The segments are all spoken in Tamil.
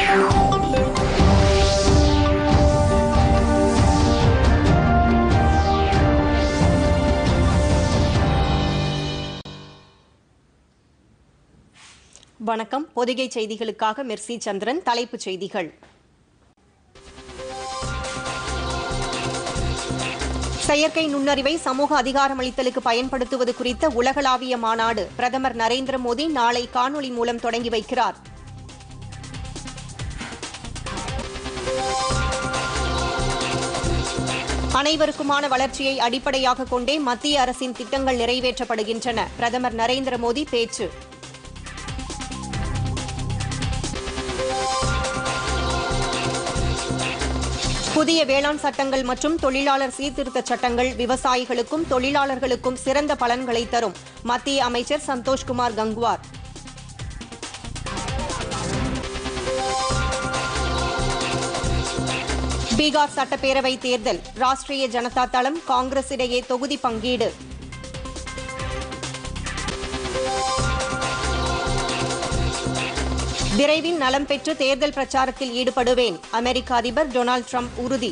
வணக்கம் பொதிகை செய்திகளுக்காக மெர்சி சந்திரன் தலைப்புச் செய்திகள் செயற்கை நுண்ணறிவை சமூக அதிகாரமளித்தலுக்கு பயன்படுத்துவது குறித்த உலகளாவிய மாநாடு பிரதமர் நரேந்திர மோடி நாளை காணொலி மூலம் தொடங்கி வைக்கிறார் அனைவருக்குமான வளர்ச்சியை அடிப்படையாக கொண்டே மத்திய அரசின் திட்டங்கள் நிறைவேற்றப்படுகின்றன பிரதமர் நரேந்திர மோடி பேச்சு புதிய வேளாண் சட்டங்கள் மற்றும் தொழிலாளர் சீர்திருத்த சட்டங்கள் விவசாயிகளுக்கும் தொழிலாளர்களுக்கும் சிறந்த பலன்களை தரும் மத்திய அமைச்சர் சந்தோஷ்குமார் கங்குவார் பீகார் சட்டப்பேரவை தேர்தல் ராஷ்டிரிய ஜனதா தளம் காங்கிரஸ் இடையே தொகுதி பங்கீடு விரைவில் நலம் பெற்று தேர்தல் பிரச்சாரத்தில் ஈடுபடுவேன் அமெரிக்க அதிபர் டொனால்டு ட்ரம்ப் உறுதி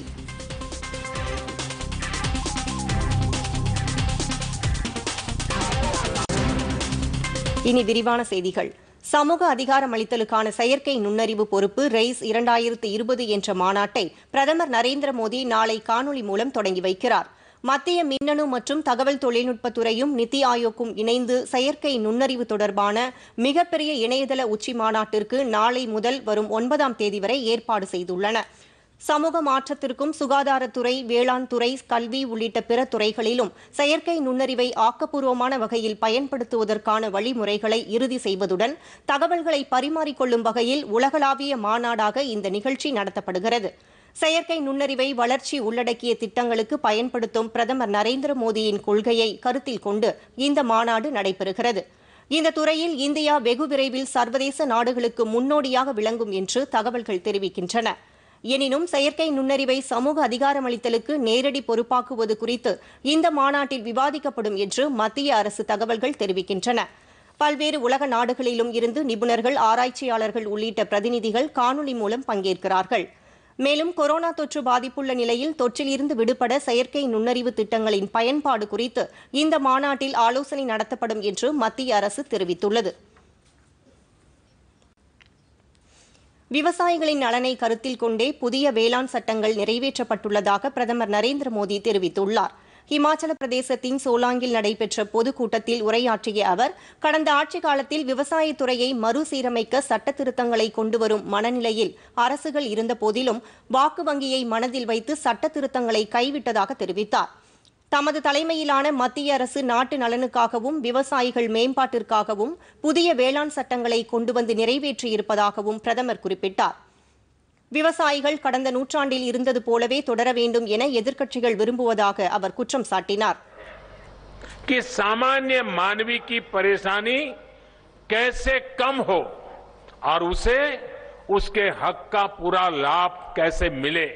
இனி விரிவான செய்திகள் சமூக அதிகாரமளித்தலுக்கான செயற்கை நுண்ணறிவு பொறுப்பு ரெய்ஸ் இரண்டாயிரத்து இருபது என்ற மாநாட்டை பிரதமர் நரேந்திர மோடி நாளை காணொலி மூலம் தொடங்கி வைக்கிறார் மத்திய மின்னணு மற்றும் தகவல் தொழில்நுட்பத்துறையும் நித்தி ஆயோக்கும் இணைந்து செயற்கை நுண்ணறிவு தொடர்பான மிகப்பெரிய இணையதள உச்சி மாநாட்டிற்கு நாளை முதல் வரும் ஒன்பதாம் தேதி வரை ஏற்பாடு செய்துள்ளன சமூக மாற்றத்திற்கும் சுகாதாரத்துறை வேளாண் துறை கல்வி உள்ளிட்ட பிற துறைகளிலும் செயற்கை நுண்ணறிவை ஆக்கப்பூர்வமான வகையில் பயன்படுத்துவதற்கான வழிமுறைகளை இறுதி செய்வதுடன் தகவல்களை பரிமாறிக்கொள்ளும் வகையில் உலகளாவிய மாநாடாக இந்த நிகழ்ச்சி நடத்தப்படுகிறது செயற்கை நுண்ணறிவை வளர்ச்சி உள்ளடக்கிய திட்டங்களுக்கு பயன்படுத்தும் பிரதமர் நரேந்திர மோடியின் கொள்கையை கருத்தில் கொண்டு இந்த மாநாடு நடைபெறுகிறது இந்த துறையில் இந்தியா வெகு விரைவில் சர்வதேச நாடுகளுக்கு முன்னோடியாக விளங்கும் என்று தகவல்கள் தெரிவிக்கின்றன எனினும் செயற்கை நுண்ணறிவை சமூக அதிகாரமளித்தலுக்கு நேரடி பொறுப்பாக்குவது குறித்து இந்த மாநாட்டில் விவாதிக்கப்படும் என்று மத்திய அரசு தகவல்கள் தெரிவிக்கின்றன பல்வேறு உலக நாடுகளிலும் இருந்து நிபுணர்கள் ஆராய்ச்சியாளர்கள் உள்ளிட்ட பிரதிநிதிகள் காணொலி மூலம் பங்கேற்கிறார்கள் மேலும் கொரோனா தொற்று பாதிப்புள்ள நிலையில் தொற்றிலிருந்து விடுபட செயற்கை நுண்ணறிவு திட்டங்களின் பயன்பாடு குறித்து இந்த மாநாட்டில் ஆலோசனை நடத்தப்படும் என்று மத்திய அரசு தெரிவித்துள்ளது விவசாயிகளின் நலனை கருத்தில் கொண்டே புதிய வேளாண் சட்டங்கள் நிறைவேற்றப்பட்டுள்ளதாக பிரதமர் நரேந்திர மோடி தெரிவித்துள்ளார் இமாச்சல பிரதேசத்தின் சோலாங்கில் நடைபெற்ற பொதுக்கூட்டத்தில் உரையாற்றிய அவர் கடந்த ஆட்சிக் காலத்தில் விவசாயத்துறையை மறுசீரமைக்க சட்ட திருத்தங்களை கொண்டுவரும் மனநிலையில் அரசுகள் இருந்த போதிலும் வாக்கு வங்கியை மனதில் வைத்து சட்ட திருத்தங்களை கைவிட்டதாக தெரிவித்தார் தமது தலைமையிலான மத்திய அரசு நாட்டு நலனுக்காகவும் விவசாயிகள் மேம்பாட்டிற்காகவும் புதிய வேளாண் சட்டங்களை கொண்டு வந்து நிறைவேற்றியிருப்பதாகவும் பிரதமர் குறிப்பிட்டார் விவசாயிகள் கடந்த நூற்றாண்டில் இருந்தது போலவே தொடர வேண்டும் என எதிர்க்கட்சிகள் விரும்புவதாக அவர் குற்றம் சாட்டினார் कि सामान्य मानवी की परेशानी कैसे कम हो और उसे उसके हक का पूरा लाभ कैसे मिले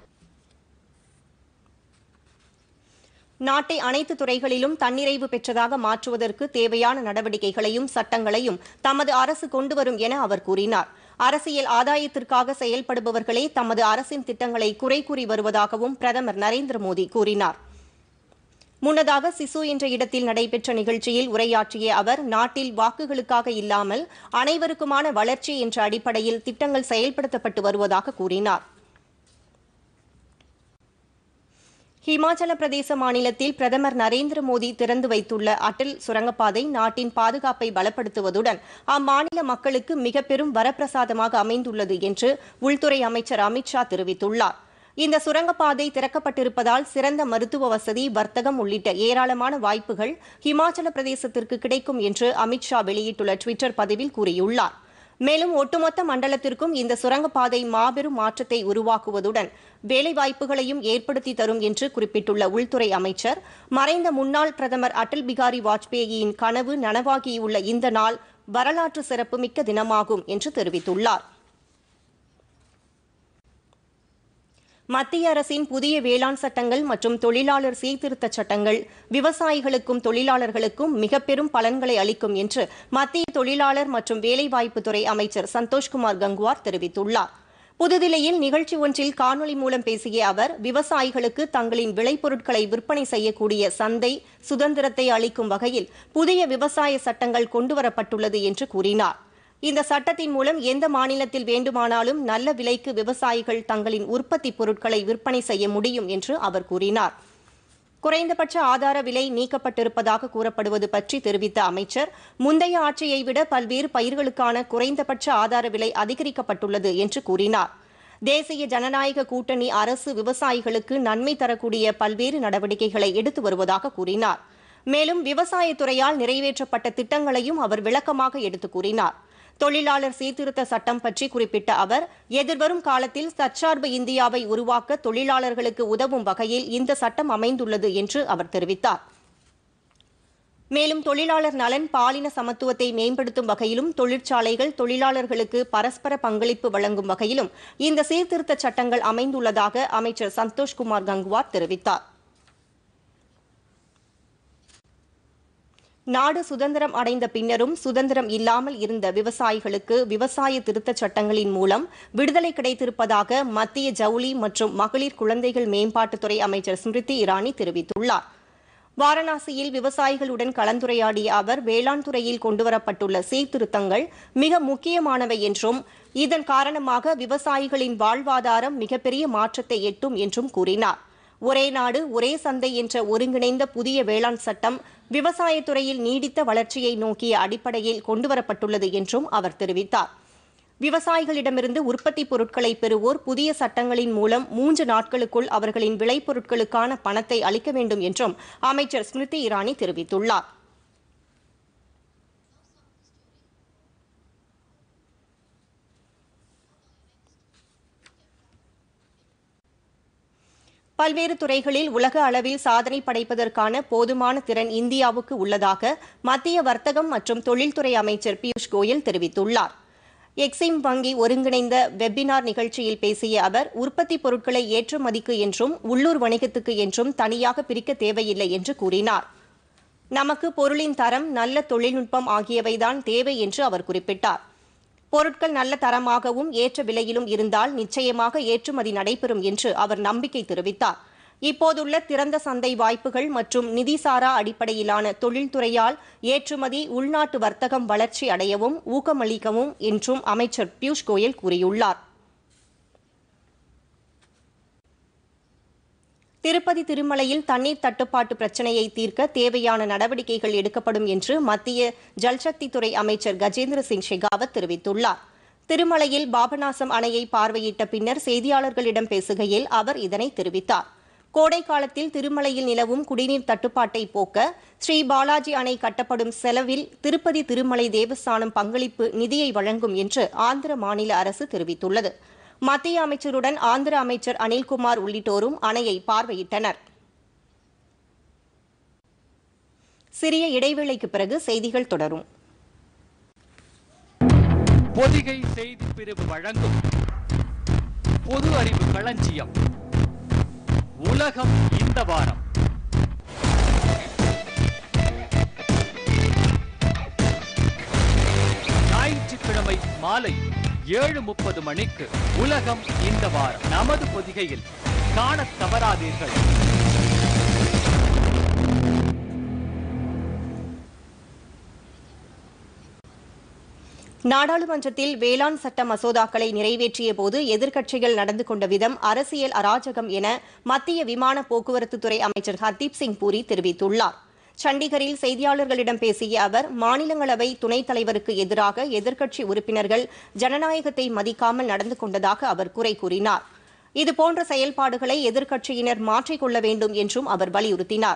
நாட்டை அனைத்து துறைகளிலும் தன்னிறைவு பெற்றதாக மாற்றுவதற்கு தேவையான நடவடிக்கைகளையும் சட்டங்களையும் தமது அரசு கொண்டுவரும் என அவர் கூறினார் அரசியல் ஆதாயத்திற்காக செயல்படுபவர்களே தமது அரசின் திட்டங்களை குறை கூறி வருவதாகவும் பிரதமர் நரேந்திர மோடி கூறினார் முன்னதாக சிசு என்ற இடத்தில் நடைபெற்ற நிகழ்ச்சியில் உரையாற்றிய அவர் நாட்டில் வாக்குகளுக்காக இல்லாமல் அனைவருக்குமான வளர்ச்சி என்ற அடிப்படையில் திட்டங்கள் செயல்படுத்தப்பட்டு வருவதாக கூறினார் ஹிமாச்சல பிரதேச மாநிலத்தில் பிரதமர் நரேந்திர மோடி திறந்து வைத்துள்ள அடல் சுரங்கப்பாதை நாட்டின் பாதுகாப்பை பலப்படுத்துவதுடன் அம்மாநில மக்களுக்கு மிக பெரும் வரப்பிரசாதமாக அமைந்துள்ளது என்று உள்துறை அமைச்சர் அமித்ஷா தெரிவித்துள்ளார் இந்த சுரங்கப்பாதை திறக்கப்பட்டிருப்பதால் சிறந்த மருத்துவ வசதி வர்த்தகம் உள்ளிட்ட ஏராளமான வாய்ப்புகள் ஹிமாச்சல பிரதேசத்திற்கு கிடைக்கும் என்று அமித்ஷா வெளியிட்டுள்ள டுவிட்டர் பதிவில் கூறியுள்ளார் மேலும் ஒட்டுமொத்த மண்டலத்திற்கும் இந்த சுரங்கப்பாதை மாபெரும் மாற்றத்தை உருவாக்குவதுடன் வேலைவாய்ப்புகளையும் ஏற்படுத்தி தரும் என்று குறிப்பிட்டுள்ள உள்துறை அமைச்சர் மறைந்த முன்னாள் பிரதமர் அடல் பிகாரி வாஜ்பேயியின் கனவு நனவாகியுள்ள இந்த நாள் வரலாற்று சிறப்புமிக்க தினமாகும் என்று தெரிவித்துள்ளார் மத்திய அரசின் புதிய வேளாண் சட்டங்கள் மற்றும் தொழிலாளர் சீர்திருத்த சட்டங்கள் விவசாயிகளுக்கும் தொழிலாளர்களுக்கும் மிக பெரும் பலன்களை அளிக்கும் என்று மத்திய தொழிலாளர் மற்றும் வேலைவாய்ப்புத்துறை அமைச்சர் சந்தோஷ்குமார் கங்குவார் தெரிவித்துள்ளார் புதுதில்லியில் நிகழ்ச்சி ஒன்றில் காணொலி மூலம் பேசிய அவர் விவசாயிகளுக்கு தங்களின் விளைபொருட்களை விற்பனை செய்யக்கூடிய சந்தை சுதந்திரத்தை அளிக்கும் வகையில் புதிய விவசாய சட்டங்கள் கொண்டுவரப்பட்டுள்ளது என்று கூறினார் இந்த சட்டத்தின் மூலம் எந்த மாநிலத்தில் வேண்டுமானாலும் நல்ல விலைக்கு விவசாயிகள் தங்களின் உற்பத்தி பொருட்களை விற்பனை செய்ய முடியும் என்று அவர் கூறினார் குறைந்தபட்ச ஆதார விலை நீக்கப்பட்டிருப்பதாக கூறப்படுவது பற்றி தெரிவித்த அமைச்சர் முந்தைய ஆட்சியை விட பல்வேறு பயிர்களுக்கான குறைந்தபட்ச ஆதார விலை அதிகரிக்கப்பட்டுள்ளது என்று கூறினார் தேசிய ஜனநாயக கூட்டணி அரசு விவசாயிகளுக்கு நன்மை தரக்கூடிய பல்வேறு நடவடிக்கைகளை எடுத்து வருவதாக கூறினார் மேலும் விவசாயத்துறையால் நிறைவேற்றப்பட்ட திட்டங்களையும் அவர் விளக்கமாக எடுத்துக் கூறினார் தொழிலாளர் சீர்திருத்த சட்டம் பற்றி குறிப்பிட்ட அவர் எதிர்வரும் காலத்தில் தற்சார்பு இந்தியாவை உருவாக்க தொழிலாளர்களுக்கு உதவும் வகையில் இந்த சட்டம் அமைந்துள்ளது என்று அவர் தெரிவித்தார் மேலும் தொழிலாளர் நலன் பாலின சமத்துவத்தை மேம்படுத்தும் வகையிலும் தொழிற்சாலைகள் தொழிலாளர்களுக்கு பரஸ்பர பங்களிப்பு வழங்கும் வகையிலும் இந்த சீர்திருத்த சட்டங்கள் அமைந்துள்ளதாக அமைச்சர் சந்தோஷ்குமார் கங்குவார் தெரிவித்தார் நாடு சுதந்திரம் அடைந்த பின்னரும் சுதந்திரம் இல்லாமல் இருந்த விவசாயிகளுக்கு விவசாய திருத்தச் சட்டங்களின் மூலம் விடுதலை கிடைத்திருப்பதாக மத்திய ஜவுளி மற்றும் மகளிர் குழந்தைகள் மேம்பாட்டுத்துறை அமைச்சர் ஸ்மிருதி இரானி தெரிவித்துள்ளார் வாரணாசியில் விவசாயிகளுடன் கலந்துரையாடிய அவர் வேளாண் துறையில் கொண்டுவரப்பட்டுள்ள சீர்திருத்தங்கள் மிக முக்கியமானவை என்றும் இதன் காரணமாக விவசாயிகளின் வாழ்வாதாரம் மிகப்பெரிய மாற்றத்தை எட்டும் என்றும் கூறினார் ஒரே நாடு ஒரே சந்தை என்ற ஒருங்கிணைந்த புதிய வேளாண் சட்டம் விவசாயத்துறையில் நீடித்த வளர்ச்சியை நோக்கிய அடிப்படையில் கொண்டுவரப்பட்டுள்ளது என்றும் அவர் தெரிவித்தார் விவசாயிகளிடமிருந்து உற்பத்தி பொருட்களை பெறுவோர் புதிய சட்டங்களின் மூலம் மூன்று நாட்களுக்குள் அவர்களின் விளைபொருட்களுக்கான பணத்தை அளிக்க வேண்டும் என்றும் அமைச்சர் ஸ்மிருதி இரானி தெரிவித்துள்ளார் பல்வேறு துறைகளில் உலக அளவில் சாதனை படைப்பதற்கான போதுமான திறன் இந்தியாவுக்கு உள்ளதாக மத்திய வர்த்தகம் மற்றும் தொழில்துறை அமைச்சர் பியூஷ் கோயல் தெரிவித்துள்ளார் எக்ஸிம் வங்கி ஒருங்கிணைந்த வெபினார் நிகழ்ச்சியில் பேசிய அவர் உற்பத்தி பொருட்களை ஏற்றுமதிக்கு என்றும் உள்ளூர் வணிகத்துக்கு என்றும் தனியாக பிரிக்க தேவையில்லை என்று கூறினார் நமக்கு பொருளின் தரம் நல்ல தொழில்நுட்பம் ஆகியவைதான் தேவை என்று அவர் குறிப்பிட்டார் பொருட்கள் நல்ல தரமாகவும் ஏற்ற விலையிலும் இருந்தால் நிச்சயமாக ஏற்றுமதி நடைபெறும் என்று அவர் நம்பிக்கை தெரிவித்தார் இப்போதுள்ள திறந்த சந்தை வாய்ப்புகள் மற்றும் நிதிசாரா அடிப்படையிலான தொழில்துறையால் ஏற்றுமதி உள்நாட்டு வர்த்தகம் வளர்ச்சி அடையவும் ஊக்கமளிக்கவும் என்றும் அமைச்சர் பியூஷ் கோயல் கூறியுள்ளார் திருப்பதி திருமலையில் தண்ணீர் தட்டுப்பாட்டு பிரச்சினையை தீர்க்க தேவையான நடவடிக்கைகள் எடுக்கப்படும் என்று மத்திய ஜல்சக்தித்துறை அமைச்சர் கஜேந்திர சிங் ஷெகாவத் தெரிவித்துள்ளார் திருமலையில் பாபநாசம் அணையை பார்வையிட்ட பின்னர் செய்தியாளர்களிடம் பேசுகையில் அவர் இதனை தெரிவித்தார் கோடை காலத்தில் திருமலையில் நிலவும் குடிநீர் தட்டுப்பாட்டை போக்க ஸ்ரீ பாலாஜி அணை கட்டப்படும் செலவில் திருப்பதி திருமலை தேவஸ்தானம் பங்களிப்பு நிதியை வழங்கும் என்று ஆந்திர மாநில அரசு தெரிவித்துள்ளது மத்திய அமைச்சருடன் ஆந்திர அமைச்சர் அனில்குமார் உள்ளிட்டோரும் அணையை பார்வையிட்டனர் சிறிய இடைவேளைக்கு பிறகு செய்திகள் தொடரும் பொதிகை செய்தி பிரிவு வழங்கும் பொது அறிவு களஞ்சியம் உலகம் இந்த வாரம் ஞாயிற்றுக்கிழமை மாலை ஏழு முப்பது மணிக்கு உலகம் இந்த வாரம் நமது பொதிகையில் காணத் தவறாதீர்கள் நாடாளுமன்றத்தில் வேளாண் சட்ட மசோதாக்களை நிறைவேற்றிய போது எதிர்க்கட்சிகள் நடந்து கொண்ட விதம் அரசியல் அராஜகம் என மத்திய விமான போக்குவரத்துத்துறை அமைச்சர் ஹர்தீப் சிங் பூரி தெரிவித்துள்ளார் சண்டிகரில் செய்தியாளர்களிடம் பேசிய அவர் மாநிலங்களவை துணைத் தலைவருக்கு எதிராக எதிர்க்கட்சி உறுப்பினர்கள் ஜனநாயகத்தை மதிக்காமல் நடந்து கொண்டதாக அவர் குறை கூறினார் இதுபோன்ற செயல்பாடுகளை எதிர்க்கட்சியினர் மாற்றிக்கொள்ள வேண்டும் என்றும் அவர் வலியுறுத்தினார்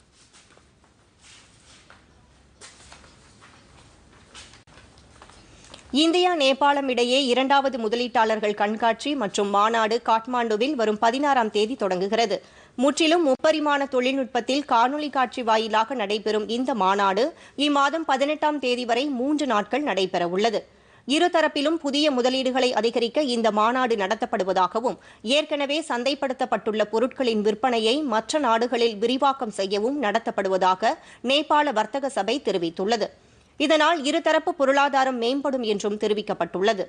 இந்தியா நேபாளம் இடையே இரண்டாவது முதலீட்டாளர்கள் கண்காட்சி மற்றும் மாநாடு காட்மாண்டுவில் வரும் பதினாறாம் தேதி தொடங்குகிறது முற்றிலும் முப்பரிமாண தொழில்நுட்பத்தில் காணொலி காட்சி வாயிலாக நடைபெறும் இந்த மாநாடு இம்மாதம் பதினெட்டாம் தேதி வரை மூன்று நாட்கள் நடைபெறவுள்ளது இருதரப்பிலும் புதிய முதலீடுகளை அதிகரிக்க இந்த மாநாடு நடத்தப்படுவதாகவும் ஏற்கனவே சந்தைப்படுத்தப்பட்டுள்ள பொருட்களின் விற்பனையை மற்ற நாடுகளில் விரிவாக்கம் செய்யவும் நடத்தப்படுவதாக நேபாள வர்த்தக சபை தெரிவித்துள்ளது இதனால் இருதரப்பு பொருளாதாரம் மேம்படும் என்றும் தெரிவிக்கப்பட்டுள்ளது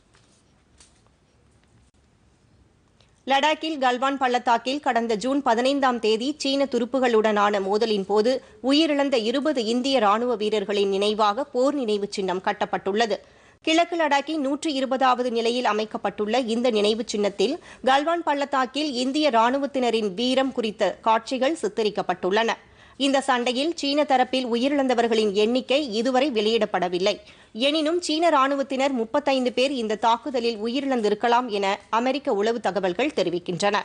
லடாக்கில் கல்வான் பள்ளத்தாக்கில் கடந்த ஜூன் பதினைந்தாம் தேதி சீன துருப்புகளுடனான மோதலின் போது உயிரிழந்த இருபது இந்திய ராணுவ வீரர்களின் நினைவாக போர் நினைவு சின்னம் கட்டப்பட்டுள்ளது கிழக்கு லடாக்கின் நூற்று இருபதாவது நிலையில் அமைக்கப்பட்டுள்ள இந்த நினைவு சின்னத்தில் கல்வான் பள்ளத்தாக்கில் இந்திய ராணுவத்தினரின் வீரம் குறித்த காட்சிகள் சித்தரிக்கப்பட்டுள்ளன இந்த சண்டையில் சீன தரப்பில் உயிரிழந்தவர்களின் எண்ணிக்கை இதுவரை வெளியிடப்படவில்லை எனினும் சீன ராணுவத்தினர் முப்பத்தைந்து பேர் இந்த தாக்குதலில் உயிரிழந்திருக்கலாம் என அமெரிக்க உளவு தகவல்கள் தெரிவிக்கின்றன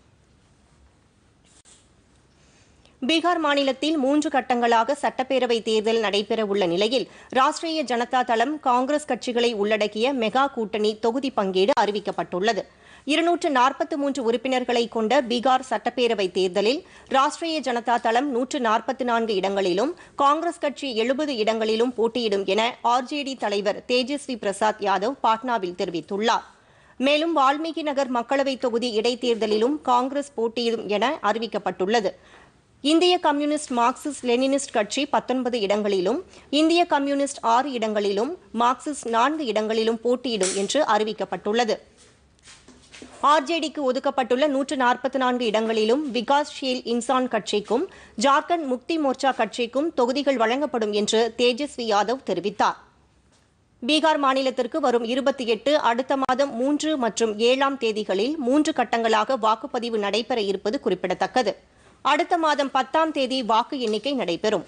பீகார் மாநிலத்தில் மூன்று கட்டங்களாக சட்டப்பேரவை தேர்தல் நடைபெறவுள்ள நிலையில் ராஷ்டிரிய ஜனதா தளம் காங்கிரஸ் கட்சிகளை உள்ளடக்கிய மெகா கூட்டணி தொகுதி பங்கீடு அறிவிக்கப்பட்டுள்ளது இருநூற்று நாற்பத்தி மூன்று உறுப்பினர்களை கொண்ட பீகார் சட்டப்பேரவை தேர்தலில் ராஷ்டிரிய ஜனதா தளம் நூற்று நாற்பத்தி நான்கு இடங்களிலும் காங்கிரஸ் கட்சி எழுபது இடங்களிலும் போட்டியிடும் என ஆர்ஜேடி தலைவர் தேஜஸ்வி பிரசாத் யாதவ் பாட்னாவில் தெரிவித்துள்ளார் மேலும் வால்மீகி நகர் மக்களவைத் தொகுதி இடைத்தேர்தலிலும் காங்கிரஸ் போட்டியிடும் என அறிவிக்கப்பட்டுள்ளது இந்திய கம்யூனிஸ்ட் மார்க்சிஸ்ட் லெனினிஸ்ட் கட்சி பத்தொன்பது இடங்களிலும் இந்திய கம்யூனிஸ்ட் ஆறு இடங்களிலும் மார்க்சிஸ்ட் நான்கு இடங்களிலும் போட்டியிடும் என்று அறிவிக்கப்பட்டுள்ளது ஆர்ஜேடிக்கு ஒதுக்கப்பட்டுள்ள நூற்று நாற்பத்தி நான்கு இடங்களிலும் விகாஸ் ஷீல் இன்சான் கட்சிக்கும் ஜார்க்கண்ட் முக்தி மோர்ச்சா கட்சிக்கும் தொகுதிகள் வழங்கப்படும் என்று தேஜஸ்வி யாதவ் தெரிவித்தார் பீகார் மாநிலத்திற்கு வரும் இருபத்தி எட்டு அடுத்த மாதம் மூன்று மற்றும் ஏழாம் தேதிகளில் மூன்று கட்டங்களாக வாக்குப்பதிவு நடைபெற இருப்பது குறிப்பிடத்தக்கது அடுத்த மாதம் பத்தாம் தேதி வாக்கு எண்ணிக்கை நடைபெறும்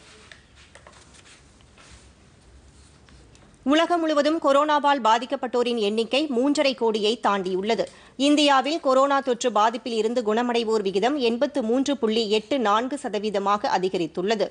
உலகம் முழுவதும் கொரோனாவால் பாதிக்கப்பட்டோரின் எண்ணிக்கை மூன்றரை கோடியை தாண்டியுள்ளது இந்தியாவில் கொரோனா தொற்று பாதிப்பில் இருந்து குணமடைவோர் விகிதம் எண்பத்து மூன்று புள்ளி எட்டு நான்கு சதவீதமாக அதிகரித்துள்ளது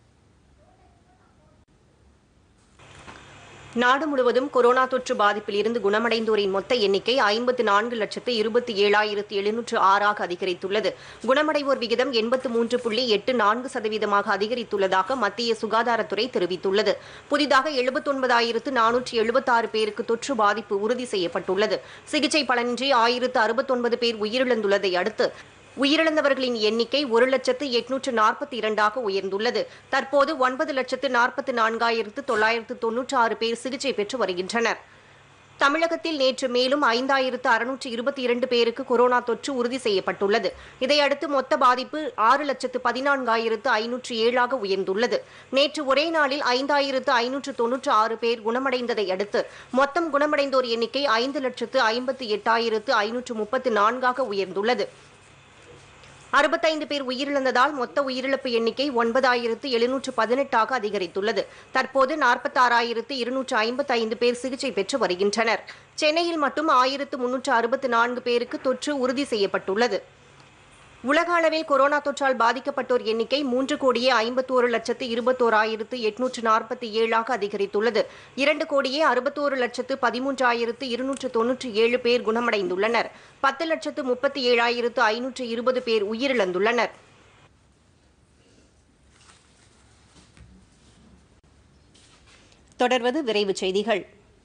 நாடு முழுவதும் கொரோனா தொற்று பாதிப்பில் இருந்து குணமடைந்தோரின் மொத்த எண்ணிக்கை ஐம்பத்து நான்கு லட்சத்து இருபத்தி ஏழாயிரத்து எழுநூற்று ஆறாக அதிகரித்துள்ளது குணமடைவோர் விகிதம் எண்பத்து மூன்று புள்ளி எட்டு நான்கு சதவீதமாக அதிகரித்துள்ளதாக மத்திய சுகாதாரத்துறை தெரிவித்துள்ளது புதிதாக எழுபத்தொன்பதாயிரத்து நானூற்று எழுபத்தாறு பேருக்கு தொற்று பாதிப்பு உறுதி செய்யப்பட்டுள்ளது சிகிச்சை பலனின்றி ஆயிரத்து அறுபத்தொன்பது பேர் உயிரிழந்துள்ளதை அடுத்து உயிரிழந்தவர்களின் எண்ணிக்கை ஒரு லட்சத்து எட்நூற்று நாற்பத்தி இரண்டாக உயர்ந்துள்ளது தற்போது ஒன்பது லட்சத்து நாற்பத்தி நான்காயிரத்து தொள்ளாயிரத்து தொன்னூற்று ஆறு பேர் சிகிச்சை பெற்று வருகின்றனர் தமிழகத்தில் நேற்று மேலும் ஐந்தாயிரத்து அறுநூற்று இருபத்தி இரண்டு பேருக்கு கொரோனா தொற்று உறுதி செய்யப்பட்டுள்ளது இதையடுத்து மொத்த பாதிப்பு ஆறு லட்சத்து பதினான்காயிரத்து ஐநூற்று ஏழாக உயர்ந்துள்ளது நேற்று ஒரே நாளில் ஐந்தாயிரத்து ஐநூற்று தொன்னூற்று ஆறு பேர் குணமடைந்ததை அடுத்து மொத்தம் குணமடைந்தோர் எண்ணிக்கை ஐந்து லட்சத்து ஐம்பத்தி எட்டாயிரத்து ஐநூற்று முப்பத்து நான்காக உயர்ந்துள்ளது அறுபத்தைந்து பேர் உயிரிழந்ததால் மொத்த உயிரிழப்பு எண்ணிக்கை ஒன்பதாயிரத்து எழுநூற்று பதினெட்டாக அதிகரித்துள்ளது தற்போது நாற்பத்தாறாயிரத்து இருநூற்று ஐம்பத்தி ஐந்து பேர் சிகிச்சை பெற்று வருகின்றனர் சென்னையில் மட்டும் ஆயிரத்து முன்னூற்று அறுபத்து நான்கு பேருக்கு தொற்று உறுதி செய்யப்பட்டுள்ளது உலக அளவில் கொரோனா தொற்றால் பாதிக்கப்பட்டோர் எண்ணிக்கை மூன்று கோடியே ஐம்பத்தோரு லட்சத்து இருபத்தோராயிரத்து எட்நூற்று நாற்பத்தி ஏழாக அதிகரித்துள்ளது இரண்டு கோடியே அறுபத்தோரு லட்சத்து பதிமூன்றாயிரத்து இருநூற்று தொன்னூற்றி ஏழு பேர் குணமடைந்துள்ளனர் பத்து லட்சத்து முப்பத்தி ஏழாயிரத்து ஐநூற்று இருபது பேர் உயிரிழந்துள்ளனர் தொடர்வது விரைவுச் செய்திகள்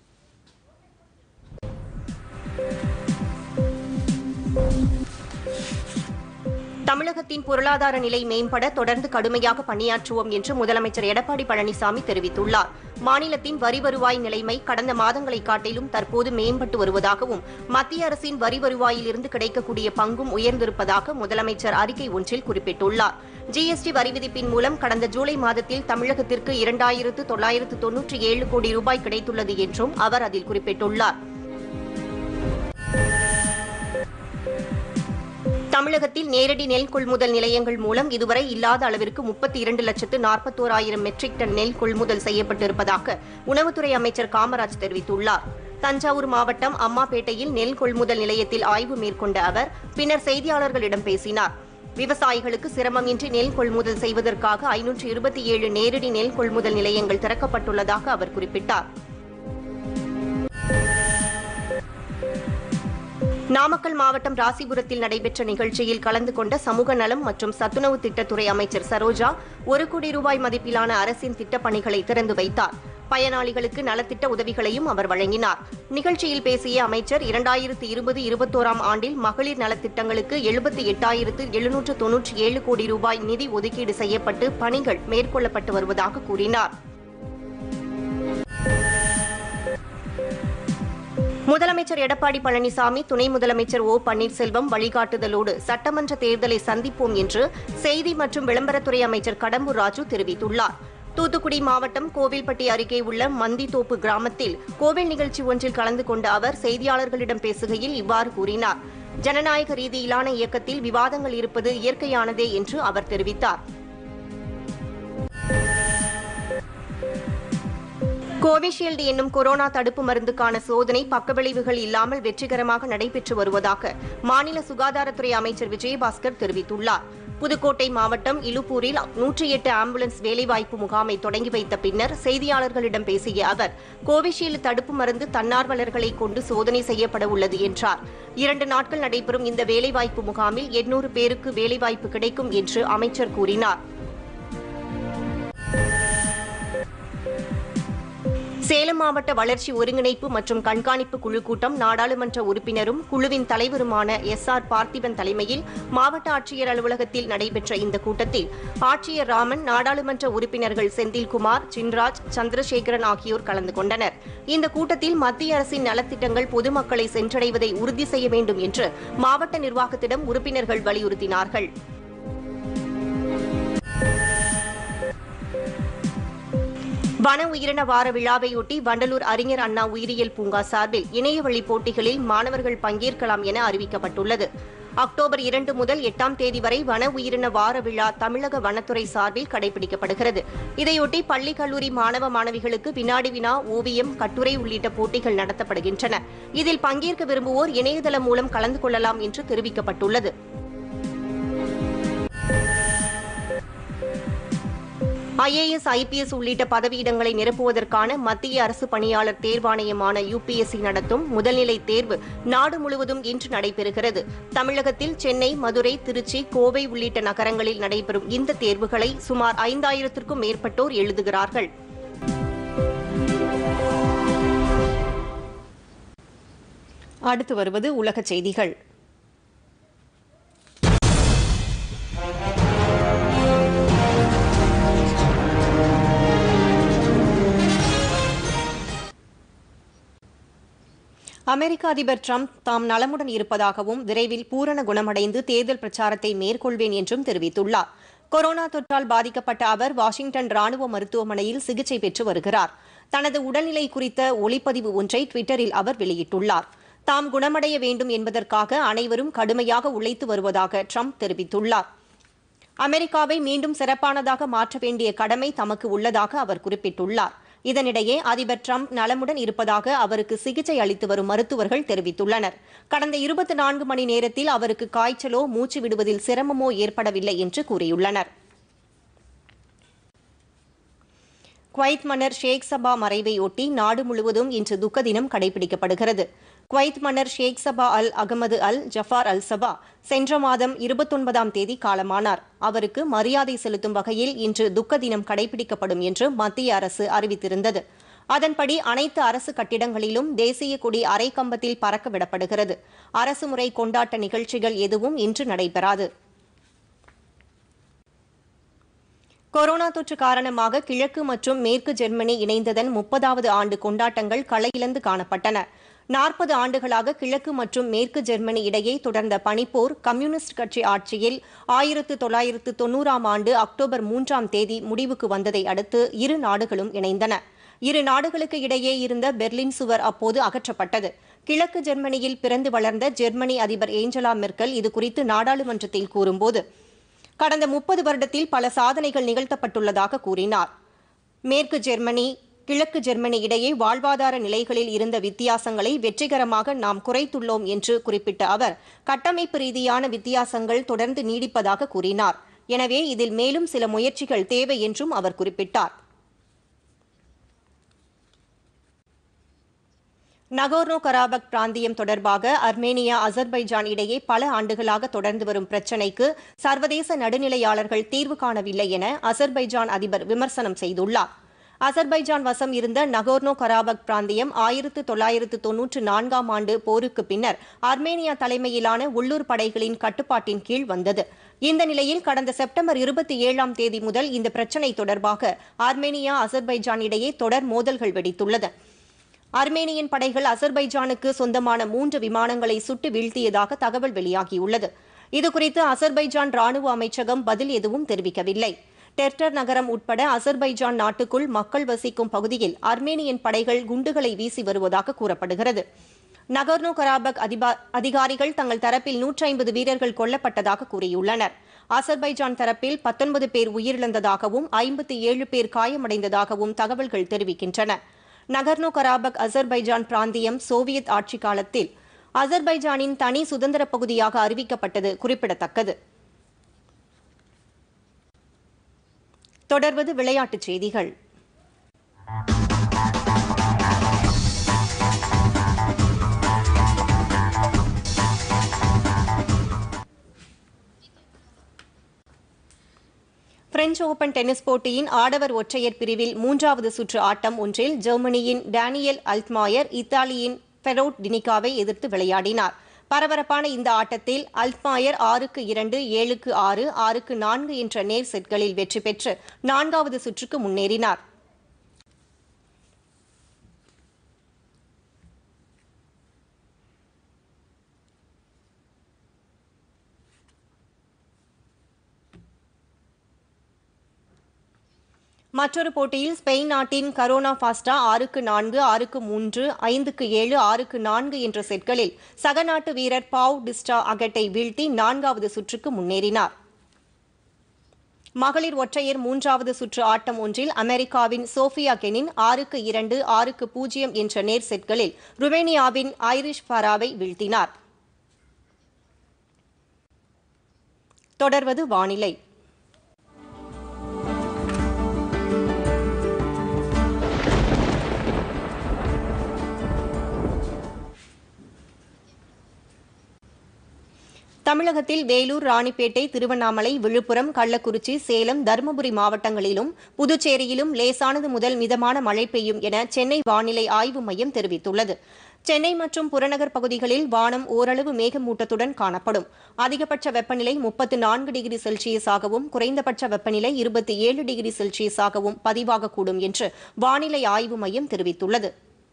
தமிழகத்தின் பொருளாதார நிலை மேம்பட தொடர்ந்து கடுமையாக பணியாற்றுவோம் என்று முதலமைச்சர் எடப்பாடி பழனிசாமி தெரிவித்துள்ளார் மாநிலத்தின் வரி வருவாய் நிலைமை கடந்த மாதங்களை காட்டிலும் தற்போது மேம்பட்டு வருவதாகவும் மத்திய அரசின் வரி வருவாயிலிருந்து கிடைக்கக்கூடிய பங்கும் உயர்ந்திருப்பதாக முதலமைச்சர் அறிக்கை ஒன்றில் குறிப்பிட்டுள்ளார் ஜிஎஸ்டி வரி விதிப்பின் மூலம் கடந்த ஜூலை மாதத்தில் தமிழகத்திற்கு இரண்டாயிரத்து தொள்ளாயிரத்து தொன்னூற்றி ஏழு கோடி ரூபாய் கிடைத்துள்ளது என்றும் அவர் அதில் குறிப்பிட்டுள்ளார் தமிழகத்தில் நேரடி நெல் கொள்முதல் நிலையங்கள் மூலம் இதுவரை இல்லாத அளவிற்கு முப்பத்தி இரண்டு லட்சத்து நாற்பத்தோராயிரம் மெட்ரிக் டன் நெல் கொள்முதல் செய்யப்பட்டிருப்பதாக உணவுத்துறை அமைச்சர் காமராஜ் தெரிவித்துள்ளார் தஞ்சாவூர் மாவட்டம் அம்மாபேட்டையில் நெல் கொள்முதல் நிலையத்தில் ஆய்வு மேற்கொண்ட அவர் பின்னர் செய்தியாளர்களிடம் பேசினார் விவசாயிகளுக்கு சிரமமின்றி நெல் கொள்முதல் செய்வதற்காக ஐநூற்று இருபத்தி ஏழு நேரடி நெல் கொள்முதல் நிலையங்கள் திறக்கப்பட்டுள்ளதாக அவர் குறிப்பிட்டார் நாமக்கல் மாவட்டம் ராசிபுரத்தில் நடைபெற்ற நிகழ்ச்சியில் கலந்து கொண்ட சமூக நலம் மற்றும் சத்துணவு திட்டத்துறை அமைச்சர் சரோஜா ஒரு கோடி ரூபாய் மதிப்பிலான அரசின் திட்டப் பணிகளை திறந்து வைத்தார் பயனாளிகளுக்கு நலத்திட்ட உதவிகளையும் அவர் வழங்கினார் நிகழ்ச்சியில் பேசிய அமைச்சர் இரண்டாயிரத்து இருபது இருபத்தோராம் ஆண்டில் மகளிர் நலத்திட்டங்களுக்கு எழுபத்தி எட்டாயிரத்து எழுநூற்று தொன்னூற்றி ஏழு கோடி ரூபாய் நிதி ஒதுக்கீடு செய்யப்பட்டு பணிகள் மேற்கொள்ளப்பட்டு வருவதாக கூறினார் முதலமைச்சர் எடப்பாடி பழனிசாமி துணை முதலமைச்சர் ஓ பன்னீர்செல்வம் வழிகாட்டுதலோடு சட்டமன்ற தேர்தலை சந்திப்போம் என்று செய்தி மற்றும் விளம்பரத்துறை அமைச்சர் கடம்பூர் ராஜு தெரிவித்துள்ளார் தூத்துக்குடி மாவட்டம் கோவில்பட்டி அருகே உள்ள மந்தித்தோப்பு கிராமத்தில் கோவில் நிகழ்ச்சி ஒன்றில் கலந்து கொண்ட அவர் செய்தியாளர்களிடம் பேசுகையில் இவ்வாறு கூறினார் ஜனநாயக ரீதியிலான இயக்கத்தில் விவாதங்கள் இருப்பது இயற்கையானதே என்று அவர் தெரிவித்தார் கோவிஷீல்டு என்னும் கொரோனா தடுப்பு மருந்துக்கான சோதனை பக்கவிளைவுகள் இல்லாமல் வெற்றிகரமாக நடைபெற்று வருவதாக மாநில சுகாதாரத்துறை அமைச்சர் விஜயபாஸ்கர் தெரிவித்துள்ளார் புதுக்கோட்டை மாவட்டம் இலுப்பூரில் நூற்றி எட்டு ஆம்புலன்ஸ் வேலைவாய்ப்பு முகாமை தொடங்கி வைத்த பின்னர் செய்தியாளர்களிடம் பேசிய அவர் கோவிஷீல்டு தடுப்பு மருந்து தன்னார்வலர்களை கொண்டு சோதனை செய்யப்பட உள்ளது என்றார் இரண்டு நாட்கள் நடைபெறும் இந்த வேலைவாய்ப்பு முகாமில் எண்ணூறு பேருக்கு வேலைவாய்ப்பு கிடைக்கும் என்று அமைச்சர் கூறினார் சேலம் மாவட்ட வளர்ச்சி ஒருங்கிணைப்பு மற்றும் கண்காணிப்பு குழு கூட்டம் நாடாளுமன்ற உறுப்பினரும் குழுவின் தலைவருமான எஸ் ஆர் பார்த்திபன் தலைமையில் மாவட்ட ஆட்சியர் அலுவலகத்தில் நடைபெற்ற இந்த கூட்டத்தில் ஆட்சியர் ராமன் நாடாளுமன்ற உறுப்பினர்கள் செந்தில்குமார் சின்ராஜ் சந்திரசேகரன் ஆகியோர் கலந்து கொண்டனர் இந்த கூட்டத்தில் மத்திய அரசின் நலத்திட்டங்கள் பொதுமக்களை சென்றடைவதை உறுதி செய்ய வேண்டும் என்று மாவட்ட நிர்வாகத்திடம் உறுப்பினர்கள் வலியுறுத்தினார்கள் வன உயிரின வார விழாவையொட்டி வண்டலூர் அறிஞர் அண்ணா உயிரியல் பூங்கா சார்பில் இணையவழி போட்டிகளில் மாணவர்கள் பங்கேற்கலாம் என அறிவிக்கப்பட்டுள்ளது அக்டோபர் இரண்டு முதல் எட்டாம் தேதி வரை வன உயிரின வார விழா தமிழக வனத்துறை சார்பில் கடைபிடிக்கப்படுகிறது இதையொட்டி பள்ளி கல்லூரி மாணவ மாணவிகளுக்கு வினாடி வினா ஓவியம் கட்டுரை உள்ளிட்ட போட்டிகள் நடத்தப்படுகின்றன இதில் பங்கேற்க விரும்புவோர் இணையதளம் மூலம் கலந்து கொள்ளலாம் என்று தெரிவிக்கப்பட்டுள்ளது ஐஏஎஸ் ஐபிஎஸ் உள்ளிட்ட பதவியிடங்களை நிரப்புவதற்கான மத்திய அரசு பணியாளர் தேர்வாணையமான யுபிஎஸ்சி நடத்தும் முதல்நிலை தேர்வு நாடு முழுவதும் இன்று நடைபெறுகிறது தமிழகத்தில் சென்னை மதுரை திருச்சி கோவை உள்ளிட்ட நகரங்களில் நடைபெறும் இந்த தேர்வுகளை சுமார் ஐந்தாயிரத்திற்கும் மேற்பட்டோர் எழுதுகிறார்கள் அடுத்து வருவது உலகச் செய்திகள் அமெரிக்க அதிபர் ட்ரம்ப் தாம் நலமுடன் இருப்பதாகவும் விரைவில் பூரண குணமடைந்து தேர்தல் பிரச்சாரத்தை மேற்கொள்வேன் என்றும் தெரிவித்துள்ளார் கொரோனா தொற்றால் பாதிக்கப்பட்ட அவர் வாஷிங்டன் ராணுவ மருத்துவமனையில் சிகிச்சை பெற்று வருகிறார் தனது உடல்நிலை குறித்த ஒளிப்பதிவு ஒன்றை ட்விட்டரில் அவர் வெளியிட்டுள்ளார் தாம் குணமடைய வேண்டும் என்பதற்காக அனைவரும் கடுமையாக உழைத்து வருவதாக ட்ரம்ப் தெரிவித்துள்ளார் அமெரிக்காவை மீண்டும் சிறப்பானதாக மாற்ற வேண்டிய கடமை தமக்கு உள்ளதாக அவர் குறிப்பிட்டுள்ளார் இதனிடையே அதிபர் ட்ரம்ப் நலமுடன் இருப்பதாக அவருக்கு சிகிச்சை அளித்து வரும் மருத்துவர்கள் தெரிவித்துள்ளனர் கடந்த இருபத்தி நான்கு மணி நேரத்தில் அவருக்கு காய்ச்சலோ மூச்சு விடுவதில் சிரமமோ ஏற்படவில்லை என்று கூறியுள்ளனர் குவைத் மன்னர் ஷேக் சபா மறைவையொட்டி நாடு முழுவதும் இன்று துக்க தினம் கடைபிடிக்கப்படுகிறது குவைத் மன்னர் ஷேக் சபா அல் அகமது அல் ஜஃபார் அல் சபா சென்ற மாதம் இருபத்தொன்பதாம் தேதி காலமானார் அவருக்கு மரியாதை செலுத்தும் வகையில் இன்று துக்க தினம் கடைபிடிக்கப்படும் என்று மத்திய அரசு அறிவித்திருந்தது அதன்படி அனைத்து அரசு கட்டிடங்களிலும் தேசிய கொடி அரை கம்பத்தில் பறக்க விடப்படுகிறது அரசு முறை கொண்டாட்ட நிகழ்ச்சிகள் எதுவும் இன்று நடைபெறாது கொரோனா தொற்று காரணமாக கிழக்கு மற்றும் மேற்கு ஜெர்மனி இணைந்ததன் முப்பதாவது ஆண்டு கொண்டாட்டங்கள் களையிழந்து காணப்பட்டன நாற்பது ஆண்டுகளாக கிழக்கு மற்றும் மேற்கு ஜெர்மனி இடையே தொடர்ந்த பனிப்போர் கம்யூனிஸ்ட் கட்சி ஆட்சியில் ஆயிரத்து தொள்ளாயிரத்து தொன்னூறாம் ஆண்டு அக்டோபர் மூன்றாம் தேதி முடிவுக்கு வந்ததை அடுத்து இரு நாடுகளும் இணைந்தன இரு நாடுகளுக்கு இடையே இருந்த பெர்லின் சுவர் அப்போது அகற்றப்பட்டது கிழக்கு ஜெர்மனியில் பிறந்து வளர்ந்த ஜெர்மனி அதிபர் ஏஞ்சலா மெர்க்கல் இதுகுறித்து நாடாளுமன்றத்தில் கூறும்போது கடந்த முப்பது வருடத்தில் பல சாதனைகள் நிகழ்த்தப்பட்டுள்ளதாக கூறினார் மேற்கு ஜெர்மனி கிழக்கு ஜெர்மனி இடையே வாழ்வாதார நிலைகளில் இருந்த வித்தியாசங்களை வெற்றிகரமாக நாம் குறைத்துள்ளோம் என்று குறிப்பிட்ட அவர் கட்டமைப்பு ரீதியான வித்தியாசங்கள் தொடர்ந்து நீடிப்பதாக கூறினார் எனவே இதில் மேலும் சில முயற்சிகள் தேவை என்றும் அவர் குறிப்பிட்டார் நகோர்னோ கராபக் பிராந்தியம் தொடர்பாக அர்மேனியா அசர்பைஜான் இடையே பல ஆண்டுகளாக தொடர்ந்து வரும் பிரச்சினைக்கு சர்வதேச நடுநிலையாளர்கள் தீர்வு காணவில்லை என அசர்பைஜான் அதிபர் விமர்சனம் செய்துள்ளார் அசர்பைஜான் வசம் இருந்த நகோர்னோ கராபக் பிராந்தியம் ஆயிரத்து தொள்ளாயிரத்து தொன்னூற்று நான்காம் ஆண்டு போருக்கு பின்னர் ஆர்மேனியா தலைமையிலான உள்ளூர் படைகளின் கட்டுப்பாட்டின் கீழ் வந்தது இந்த நிலையில் கடந்த செப்டம்பர் இருபத்தி ஏழாம் தேதி முதல் இந்த பிரச்சினை தொடர்பாக ஆர்மேனியா அசர்பைஜான் இடையே தொடர் மோதல்கள் வெடித்துள்ளது ஆர்மேனியன் படைகள் அசர்பைஜானுக்கு சொந்தமான மூன்று விமானங்களை சுட்டு வீழ்த்தியதாக தகவல் வெளியாகியுள்ளது இதுகுறித்து அசர்பைஜான் ராணுவ அமைச்சகம் பதில் எதுவும் தெரிவிக்கவில்லை டெர்டர் நகரம் உட்பட அசர்பைஜான் நாட்டுக்குள் மக்கள் வசிக்கும் பகுதியில் ஆர்மேனியன் படைகள் குண்டுகளை வீசி வருவதாக கூறப்படுகிறது நகர்னோ கராபக் அதிபா- அதிகாரிகள் தங்கள் தரப்பில் நூற்றி ஐம்பது வீரர்கள் கொல்லப்பட்டதாக கூறியுள்ளனர் அசர்பைஜான் தரப்பில் பத்தொன்பது பேர் உயிரிழந்ததாகவும் ஐம்பத்தி ஏழு பேர் காயமடைந்ததாகவும் தகவல்கள் தெரிவிக்கின்றன நகர்னோ கராபக் அசர்பைஜான் பிராந்தியம் சோவியத் ஆட்சி காலத்தில் அசர்பைஜானின் தனி சுதந்திர பகுதியாக அறிவிக்கப்பட்டது குறிப்பிடத்தக்கது தொடர்வது விளையாட்டுச் செய்திகள் பிரெஞ்சு ஓபன் டென்னிஸ் போட்டியின் ஆடவர் ஒற்றையர் பிரிவில் மூன்றாவது சுற்று ஆட்டம் ஒன்றில் ஜெர்மனியின் டேனியல் அல்ட்மாயர் இத்தாலியின் ஃபெரோட் டினிகாவை எதிர்த்து விளையாடினார் பரபரப்பான இந்த ஆட்டத்தில் அல்ட்மாயர் ஆறுக்கு இரண்டு ஏழுக்கு ஆறு ஆறுக்கு நான்கு என்ற நேர் செட்களில் வெற்றி பெற்று நான்காவது சுற்றுக்கு முன்னேறினார் மற்றொரு போட்டியில் ஸ்பெயின் நாட்டின் கரோனா பாஸ்டா ஆறுக்கு நான்கு ஆறுக்கு மூன்று ஐந்துக்கு ஏழு ஆறுக்கு நான்கு என்ற செட்களில் சக நாட்டு வீரர் பாவ் டிஸ்டா அகட்டை வீழ்த்தி நான்காவது சுற்றுக்கு முன்னேறினார் மகளிர் ஒற்றையர் மூன்றாவது சுற்று ஆட்டம் ஒன்றில் அமெரிக்காவின் சோஃபியா கெனின் ஆறுக்கு இரண்டு ஆறுக்கு பூஜ்ஜியம் என்ற நேர் செட்களில் ருமேனியாவின் ஐரிஷ் ஃபராவை வீழ்த்தினார் தொடர்வது வானிலை தமிழகத்தில் வேலூர் ராணிப்பேட்டை திருவண்ணாமலை விழுப்புரம் கள்ளக்குறிச்சி சேலம் தருமபுரி மாவட்டங்களிலும் புதுச்சேரியிலும் லேசானது முதல் மிதமான மழை பெய்யும் என சென்னை வானிலை ஆய்வு மையம் தெரிவித்துள்ளது சென்னை மற்றும் புறநகர் பகுதிகளில் வானம் ஓரளவு மேகமூட்டத்துடன் காணப்படும் அதிகபட்ச வெப்பநிலை முப்பத்து நான்கு டிகிரி செல்சியஸாகவும் குறைந்தபட்ச வெப்பநிலை இருபத்தி ஏழு டிகிரி செல்சியஸாகவும் பதிவாகக்கூடும் என்று வானிலை ஆய்வு மையம் தெரிவித்துள்ளது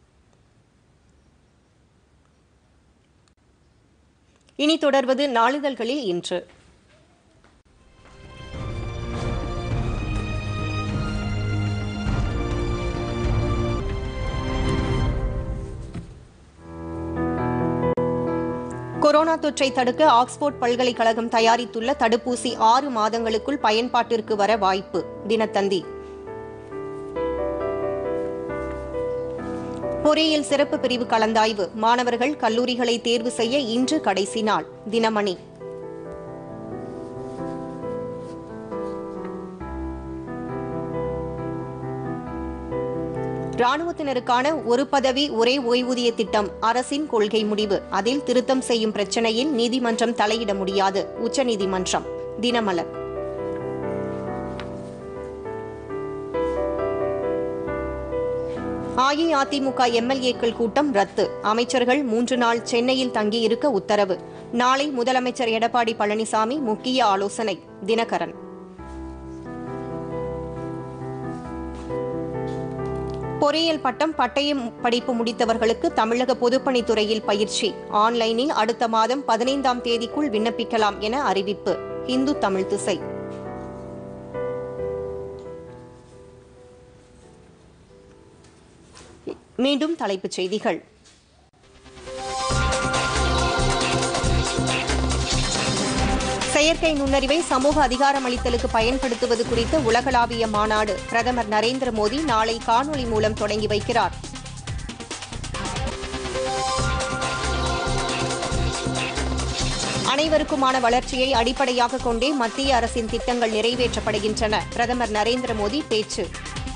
இனி தொடர்வது நாளிதழ்களில் இன்று கொரோனா தொற்றை தடுக்க ஆக்ஸ்போர்ட் பல்கலைக்கழகம் தயாரித்துள்ள தடுப்பூசி ஆறு மாதங்களுக்குள் பயன்பாட்டிற்கு வர வாய்ப்பு தினத்தந்தி பொறியியல் சிறப்பு பிரிவு கலந்தாய்வு மாணவர்கள் கல்லூரிகளை தேர்வு செய்ய இன்று கடைசி நாள் தினமணி ராணுவத்தினருக்கான ஒரு பதவி ஒரே ஓய்வூதிய திட்டம் அரசின் கொள்கை முடிவு அதில் திருத்தம் செய்யும் பிரச்சனையில் நீதிமன்றம் தலையிட முடியாது உச்சநீதிமன்றம் தினமலர் அஇஅதிமுக எம்எல்ஏக்கள் கூட்டம் ரத்து அமைச்சர்கள் மூன்று நாள் சென்னையில் தங்கியிருக்க உத்தரவு நாளை முதலமைச்சர் எடப்பாடி பழனிசாமி முக்கிய ஆலோசனை தினகரன் பொறியியல் பட்டம் பட்டய படிப்பு முடித்தவர்களுக்கு தமிழக பொதுப்பணித்துறையில் பயிற்சி ஆன்லைனில் அடுத்த மாதம் பதினைந்தாம் தேதிக்குள் விண்ணப்பிக்கலாம் என அறிவிப்பு இந்து தமிழ் திசை மீண்டும் தலைப்புச் செய்திகள் செயற்கை நுண்ணறிவை சமூக அதிகாரமளித்தலுக்கு பயன்படுத்துவது குறித்த உலகளாவிய மாநாடு பிரதமர் நரேந்திர மோடி நாளை காணொலி மூலம் தொடங்கி வைக்கிறார் அனைவருக்குமான வளர்ச்சியை அடிப்படையாக கொண்டே மத்திய அரசின் திட்டங்கள் நிறைவேற்றப்படுகின்றன பிரதமர் நரேந்திர மோடி பேச்சு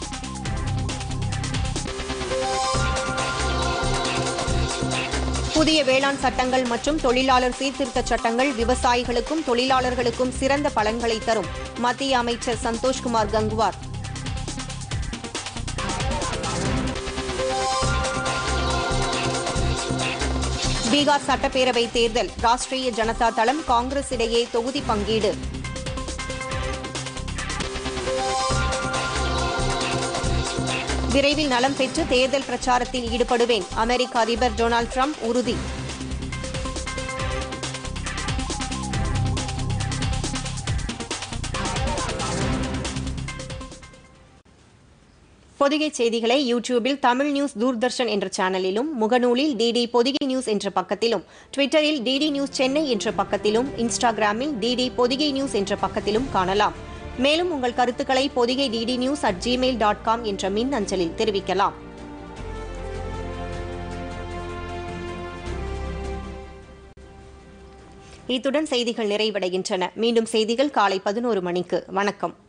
புதிய வேளாண் சட்டங்கள் மற்றும் தொழிலாளர் சீர்திருத்த சட்டங்கள் விவசாயிகளுக்கும் தொழிலாளர்களுக்கும் சிறந்த பலன்களை தரும் மத்திய அமைச்சர் சந்தோஷ்குமார் கங்குவார் பீகார் சட்டப்பேரவை தேர்தல் ராஷ்டிரிய ஜனதா தளம் காங்கிரஸ் இடையே தொகுதி பங்கீடு விரைவில் நலம் பெற்று தேர்தல் பிரச்சாரத்தில் ஈடுபடுவேன் அமெரிக்க அதிபர் டொனால்டு ட்ரம்ப் உறுதி பொதிகை செய்திகளை யூடியூபில் தமிழ் நியூஸ் தூர்தர்ஷன் என்ற சேனலிலும் முகநூலில் டிடி பொதிகை நியூஸ் என்ற பக்கத்திலும் ட்விட்டரில் டிடி நியூஸ் சென்னை என்ற பக்கத்திலும் இன்ஸ்டாகிராமில் டிடி பொதிகை நியூஸ் என்ற பக்கத்திலும் காணலாம் மேலும் உங்கள் கருத்துக்களை Podhigai DD news at Gmail dot com என்ற மின் அஞ்சலில் தெரிவிக்கலாம் இத்துடன் செய்திகள் நிறைவடைகின்றன மீண்டும் செய்திகள் காலை பதினோரு மணிக்கு வணக்கம்